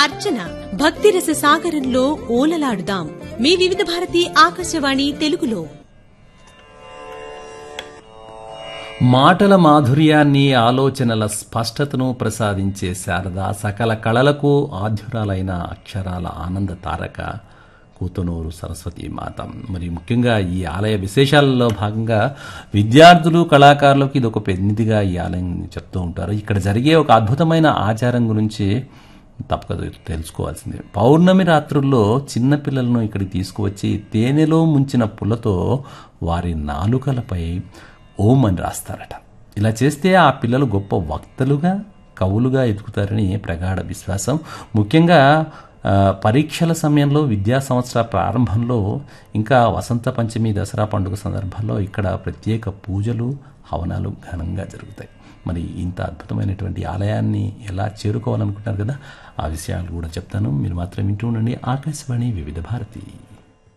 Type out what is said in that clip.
అర్చన భక్తిరస సాగరంలో ఓలలాడుదాం మీ వివిధ భారతి ఆకాశవాణి తెలుగులో మాటల మాధుర్యాన్ని ఆలోచనల స్పష్టతను ప్రసాదించే శారద సకల కళలకు ఆధ్యురాలైన అక్షరాల ఆనంద తారక కూతనూరు సరస్వతి మాత మరి ముఖ్యంగా ఈ ఆలయ విశేషాలలో భాగంగా విద్యార్థులు కళాకారులకు ఇది ఒక పెన్నిదిగా ఈ ఆలయం చెప్తూ ఉంటారు ఇక్కడ జరిగే ఒక అద్భుతమైన ఆచారం గురించి తప్పక తెలుసుకోవాల్సిందే పౌర్ణమి రాత్రుల్లో చిన్నపిల్లలను ఇక్కడికి తీసుకువచ్చి తేనెలో ముంచిన పుల్లతో వారి నాలుకలపై ఓం అని రాస్తారట ఇలా చేస్తే ఆ పిల్లలు గొప్ప వక్తలుగా కవులుగా ఎదుగుతారని ప్రగాఢ విశ్వాసం ముఖ్యంగా ఆ, పరీక్షల సమయంలో విద్యా సంవత్సర ప్రారంభంలో ఇంకా వసంత పంచమి దసరా పండుగ సందర్భాల్లో ఇక్కడ ప్రత్యేక పూజలు హవనాలు ఘనంగా జరుగుతాయి మరి ఇంత అద్భుతమైనటువంటి ఆలయాన్ని ఎలా చేరుకోవాలనుకుంటున్నారు కదా ఆ విషయాలు కూడా చెప్తాను మీరు మాత్రం వింటూ ఉండండి ఆకాశవాణి వివిధ భారతి